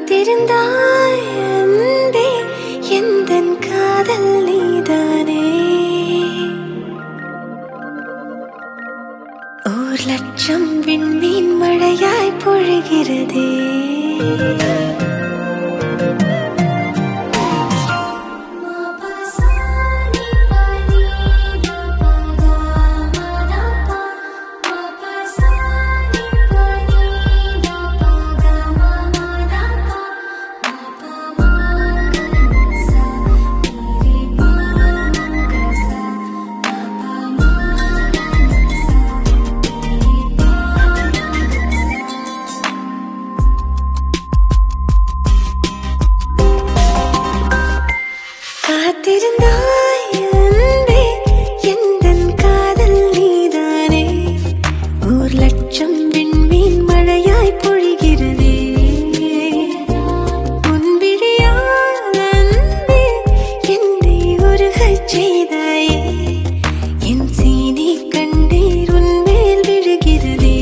காத்திருந்தாய் அன்பே எந்தன் காதல் நீதானே ஓர் லட்சம் விண்மீன் மழையாய் பொழிகிறதே காத்திருந்தாய் அன்பே எந்தன் காதல் நீதானே ஓர் லட்சம் விண்மீன் மழையாய் பொழிகிறதே உன் விழியால் அன்பே என்னை உருகச் செய்தாயே என் சீனி கண்ணீர் உன் மேல் விழுகிறதே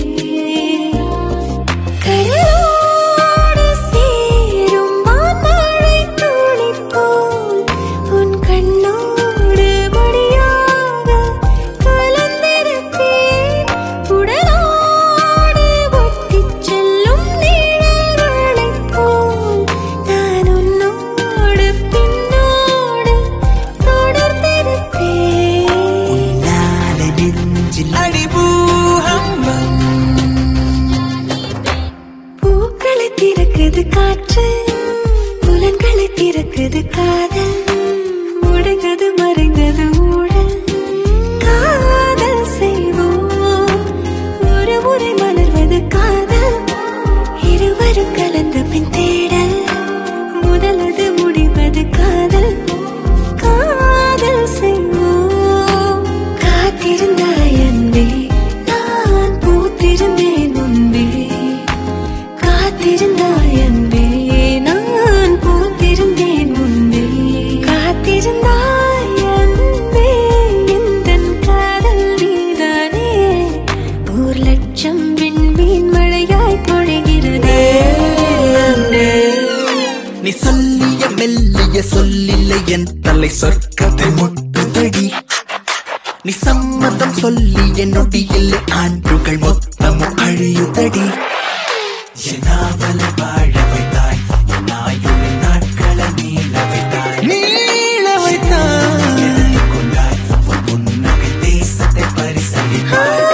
கடலோடு சேரும் வான்மழை துளி போல் உன் கண்ணோடு மடியாக கலந்திருப்பேன். உடலோடு ஒட்டிச் செல்லும் நிழல்களைப் போல் நான் உன்னோடு பின்னோடு தொடர்ந்திருப்பேன். நாளை நெஞ்சில் அடிபூகம்பம் பூக்களை திறக்குது காற்று புலன்களை திறக்குது காதல் முடங்கது மறைந்தது ஊழல் காதல் செய்வோம் ஒரு முறை மலர்வது காதல் இருவரும் கலந்த பின் தேடல் முதலது முடிவது காதல் காதல் செய்வோம் காத்திருந்தாய் அன்பே நான் பூத்திருந்தேன் முன்பே காத்திருந்தாய் அன்பே நான் பூத்திருந்தேன் முன்பே காத்திருந்தாய் அன்பே எந்தன் காதல் நீதானே ஒரு லட்சம் விண்மீன் மழையாய் பொழிகிறதே அன்பே நீ சொல்லிய மெல்லிய சொல்லில்லை என் தலை சொர்க்கத்தை முட்டுதடி நீ சம்மதம் சொல்லிய நொடியில் ஆண்டுகள் மொத்தமும் அழியுதடி என் ஆவலை வாழ வைத்தாய் என் ஆயுள் நாட்களை நீள வைத்தாய் நீள வைத்தாய் எழுதிக் கொண்டாய் உன் புன்னகை தேசத்தை பரிசளித்தாய்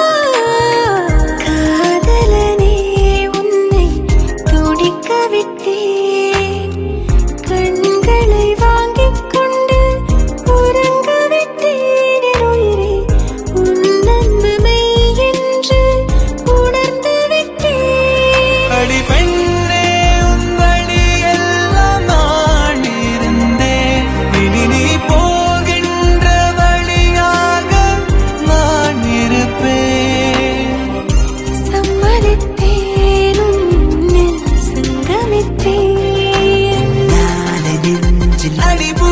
காதலனே உன்னை துடிக்க விட்டேன் கண்களை வாங்கிக் கொண்டு உறங்க விட்டேன் என் உயிரே உன் அன்பு மெய் என்று உணர்ந்து விட்டேன் அடி பெண்ணே உன் வழியெல்லாம் நான் இருந்தேன் இனி நீ போகின்ற வழியாக நான் இருப்பேன் சம்மதித்தேன் உன்னில் சங்கமித்தேன் நாளை நெஞ்சில்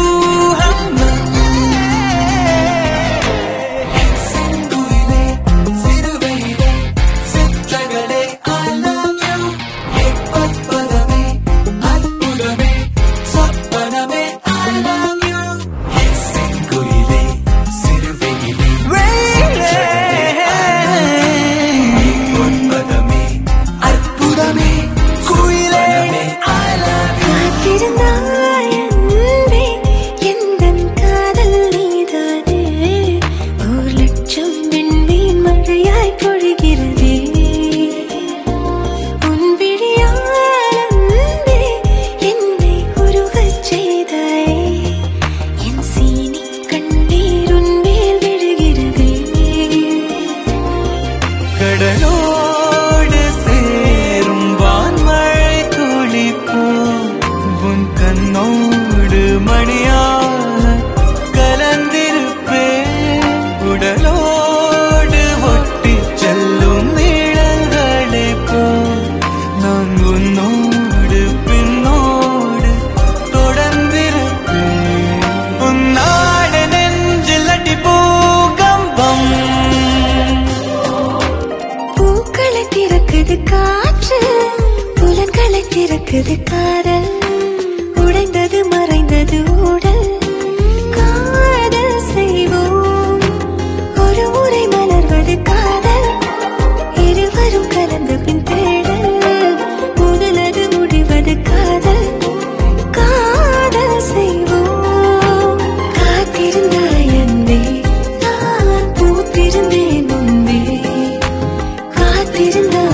அடிபூகம்பம் சிறுவையிலே சிற்றகளே I love you எப்பப்பதமே அற்புதமே சொப்பனமே I love you செங்குயிலே சிறுவையிலே எப்பப்பதமே அற்புதமே குயிலே I love you காத்திருந்தாய் அன்பே எந்தன் காதல் நீதானே ஒரு லட்சம் விண்மீன் மழையாய் பொழிகிறதே உன் விழியால் அன்பே என்னை உருகச் செய்தாயே என் சீனி கண்ணீர் உன் மேல் விழுகிறதே கடலோடு சேரும் வான்மழை துளிப்போ உன் கண்ணோடு மணியாக கலந்திருப்பேன் உடலோடு ஒட்டி செல்லும் நிழல்களை போ நான் உன்னோடு பின்னோடு தொடர்ந்திருப்பேன் உன்னாடு நெஞ்சில் அடி பூகம்பம் பூக்களை திறக்குது காற்று புலன்களை மலை திறக்குது காதல் உடைந்தது மறைந்தது உடல் காதல் செய்வோம் ஒரு முறை மலர்வது காதல் இருவரும் கலந்த பின் தேடல் முதலது முடிவது காதல் காதல் செய்வோம் காத்திருந்தாய் அன்பே நான் பூத்திருந்தேன் முன்பே காத்திருந்தாய்